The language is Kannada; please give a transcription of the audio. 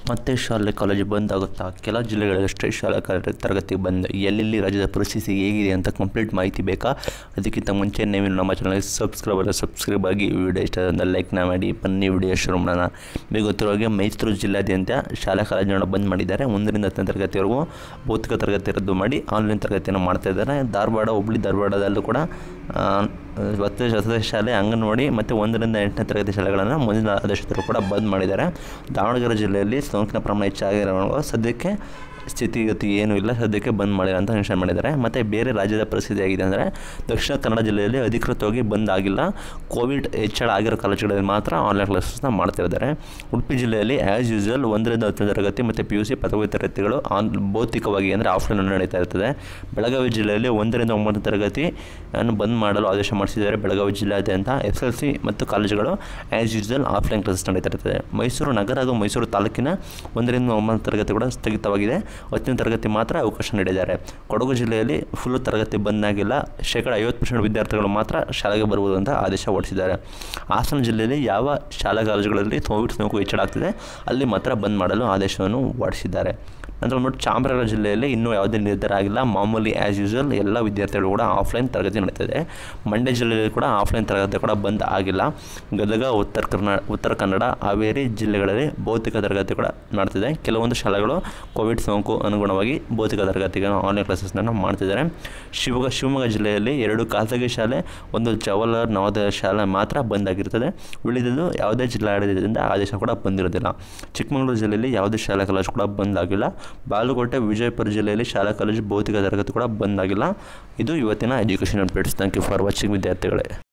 ಮತ್ತೆ ಶಾಲೆ ಕಾಲೇಜು ಬಂದ್ ಆಗುತ್ತಾ ಕೆಲ ಜಿಲ್ಲೆಗಳಷ್ಟೇ ಶಾಲಾ ಕಾಲೇಜು ತರಗತಿ ಬಂದ್ ಎಲ್ಲೆಲ್ಲಿ ರಾಜ್ಯದ ಪರಿಸ್ಥಿತಿ ಹೇಗಿದೆ ಅಂತ ಕಂಪ್ಲೀಟ್ ಮಾಹಿತಿ ಬೇಕಾ ಅದಕ್ಕಿಂತ ಮುಂಚೆ ನೀವು ನಮ್ಮ ಚಾನಲ್ಗೆ ಸಬ್ಸ್ಕ್ರೈಬ್ ಅಲ್ಲ ಸಬ್ಸ್ಕ್ರೈಬ್ ಆಗಿ ವಿಡಿಯೋ ಇಷ್ಟ ಆದ್ರೆ ಲೈಕ್ನ ಮಾಡಿ ಬನ್ನಿ ವಿಡಿಯೋ ಶುರು ಮಾಡೋಣ ನಿಮಗೆ ಗೊತ್ತಿರೋ ಹಾಗೆ ಮೈಸೂರು ಜಿಲ್ಲಾದ್ಯಂತ ಶಾಲಾ ಕಾಲೇಜುಗಳನ್ನ ಬಂದ್ ಮಾಡಿದ್ದಾರೆ ಒಂದರಿಂದ ಹತ್ತನೇ ತರಗತಿವರೆಗೂ ಭೌತಿಕ ತರಗತಿ ರದ್ದು ಮಾಡಿ ಆನ್ಲೈನ್ ತರಗತಿಯನ್ನು ಮಾಡ್ತಾ ಇದ್ದಾರೆ ಧಾರವಾಡ ಹುಬ್ಳಿ ಧಾರವಾಡದಲ್ಲೂ ಕೂಡ ಆ, ವಸತಿ ವಸತಿ ಶಾಲೆ ಅಂಗನವಾಡಿ ಮತ್ತು ಒಂದರಿಂದ ಎಂಟನೇ ತರಗತಿ ಶಾಲೆಗಳನ್ನು ಮುಂದಿನ ಆದೇಶದಲ್ಲೂ ಕೂಡ ಬಂದ್ ಮಾಡಿದ್ದಾರೆ ದಾವಣಗೆರೆ ಜಿಲ್ಲೆಯಲ್ಲಿ ಸೋಂಕಿನ ಪ್ರಮಾಣ ಹೆಚ್ಚಾಗಿರೋ ಸದ್ಯಕ್ಕೆ ಸ್ಥಿತಿಗತಿ ಏನೂ ಇಲ್ಲ ಸದ್ಯಕ್ಕೆ ಬಂದ್ ಮಾಡಿಲ್ಲ ಅಂತ ಮೆನ್ಷನ್ ಮಾಡಿದ್ದಾರೆ ಮತ್ತು ಬೇರೆ ರಾಜ್ಯದ ಪರಿಸ್ಥಿತಿ ಆಗಿದೆ ಅಂದರೆ ದಕ್ಷಿಣ ಕನ್ನಡ ಜಿಲ್ಲೆಯಲ್ಲಿ ಅಧಿಕೃತವಾಗಿ ಬಂದ್ ಆಗಿಲ್ಲ ಕೋವಿಡ್ ಹೆಚ್ಚಳ ಆಗಿರೋ ಕಾಲೇಜುಗಳಲ್ಲಿ ಮಾತ್ರ ಆನ್ಲೈನ್ ಕ್ಲಾಸಸ್ನ ಮಾಡ್ತಿದ್ದಾರೆ ಉಡುಪಿ ಜಿಲ್ಲೆಯಲ್ಲಿ ಆ್ಯಸ್ ಯೂಸ್ವಲ್ ಒಂದರಿಂದ ಹತ್ತನೇ ತರಗತಿ ಮತ್ತು ಪಿ ಯು ಸಿ ಪದವಿ ತರಗತಿಗಳು ಆನ್ ಭೌತಿಕವಾಗಿ ಅಂದರೆ ಆಫ್ಲೈನ್ ನಡೀತಾ ಇರ್ತದೆ ಬೆಳಗಾವಿ ಜಿಲ್ಲೆಯಲ್ಲಿ ಒಂದರಿಂದ ಒಂಬತ್ತನೇ ತರಗತಿ ಅನ್ನು ಬಂದ್ ಮಾಡಲು ಆದೇಶ ಮಾಡಿಸಿದ್ದಾರೆ ಬೆಳಗಾವಿ ಜಿಲ್ಲಾದ್ಯಂತ ಎಸ್ ಎಲ್ ಸಿ ಮತ್ತು ಕಾಲೇಜುಗಳು ಆ್ಯಸ್ ಯೂಸ್ವಲ್ ಆಫ್ಲೈನ್ ಕ್ಲಾಸಸ್ ನಡೀತಾ ಇರ್ತದೆ ಮೈಸೂರು ನಗರ ಹಾಗೂ ಮೈಸೂರು ತಾಲೂಕಿನ ಒಂದರಿಂದ ಒಂಬತ್ತು ತರಗತಿ ಕೂಡ ಸ್ಥಗಿತವಾಗಿದೆ ಹತ್ತನೇ ತರಗತಿ ಮಾತ್ರ ಅವಕಾಶ ನೀಡಿದ್ದಾರೆ ಕೊಡಗು ಜಿಲ್ಲೆಯಲ್ಲಿ ಫುಲ್ ತರಗತಿ ಬಂದ್ ಆಗಿಲ್ಲ ಶೇಕಡ ಐವತ್ತು ಪರ್ಸೆಂಟ್ ವಿದ್ಯಾರ್ಥಿಗಳು ಮಾತ್ರ ಶಾಲೆಗೆ ಬರ್ಬೋದು ಅಂತ ಆದೇಶ ಹೊರಡಿಸಿದ್ದಾರೆ ಹಾಸನ ಜಿಲ್ಲೆಯಲ್ಲಿ ಯಾವ ಶಾಲಾ ಕಾಲೇಜುಗಳಲ್ಲಿ ಕೋವಿಡ್ ಸೋಂಕು ಹೆಚ್ಚಳ ಆಗ್ತಿದೆ ಅಲ್ಲಿ ಮಾತ್ರ ಬಂದ್ ಮಾಡಲು ಆದೇಶವನ್ನು ಹೊರಡಿಸಿದ್ದಾರೆ ನಂತರ ಬಂದ್ಬಿಟ್ಟು ಚಾಮರಾಜನಗರ ಜಿಲ್ಲೆಯಲ್ಲಿ ಇನ್ನೂ ಯಾವುದೇ ನಿರ್ಧಾರ ಆಗಿಲ್ಲ ಮಾಮೂಲಿ ಆ್ಯಸ್ ಯೂಸ್ವಲ್ ಎಲ್ಲ ವಿದ್ಯಾರ್ಥಿಗಳು ಕೂಡ ಆಫ್ಲೈನ್ ತರಗತಿ ನಡೀತಿದೆ ಮಂಡ್ಯ ಜಿಲ್ಲೆಯಲ್ಲಿ ಕೂಡ ಆಫ್ಲೈನ್ ತರಗತಿ ಕೂಡ ಬಂದ್ ಆಗಿಲ್ಲ ಗದಗ ಉತ್ತರ ಕರ್ನಾ ಉತ್ತರ ಕನ್ನಡ ಹಾವೇರಿ ಜಿಲ್ಲೆಗಳಲ್ಲಿ ಭೌತಿಕ ತರಗತಿ ಕೂಡ ಮಾಡ್ತಿದೆ ಕೆಲವೊಂದು ಶಾಲೆಗಳು ಕೋವಿಡ್ ಸೋಂಕು ಅನುಗುಣವಾಗಿ ಭೌತಿಕ ತರಗತಿಗಳನ್ನು ಆನ್ಲೈನ್ ಕ್ಲಾಸಸ್ನ ಮಾಡ್ತಿದ್ದಾರೆ ಶಿವಮೊಗ್ಗ ಶಿವಮೊಗ್ಗ ಜಿಲ್ಲೆಯಲ್ಲಿ ಎರಡು ಖಾಸಗಿ ಶಾಲೆ ಒಂದು ಜವಾಹರ್ಲಾಲ್ ನವೋದಯ ಶಾಲೆ ಮಾತ್ರ ಬಂದ್ ಆಗಿರ್ತದೆ ಉಳಿದಿದ್ದು ಯಾವುದೇ ಜಿಲ್ಲಾಡಳಿತದಿಂದ ಆದೇಶ ಕೂಡ ಬಂದಿರೋದಿಲ್ಲ ಚಿಕ್ಕಮಗಳೂರು ಜಿಲ್ಲೆಯಲ್ಲಿ ಯಾವುದೇ ಶಾಲಾ ಕಾಲೇಜು ಕೂಡ ಬಂದ್ ಆಗಿಲ್ಲ ಬಾಗಲಕೋಟೆ ವಿಜಯಪುರ ಜಿಲ್ಲೆಯಲ್ಲಿ ಶಾಲಾ ಕಾಲೇಜು ಭೌತಿಕ ತರಗತಿ ಕೂಡ ಬಂದ್ ಆಗಿಲ್ಲ ಇದು ಇವತ್ತಿನ education updates thank you for watching ವಿದ್ಯಾರ್ಥಿಗಳೇ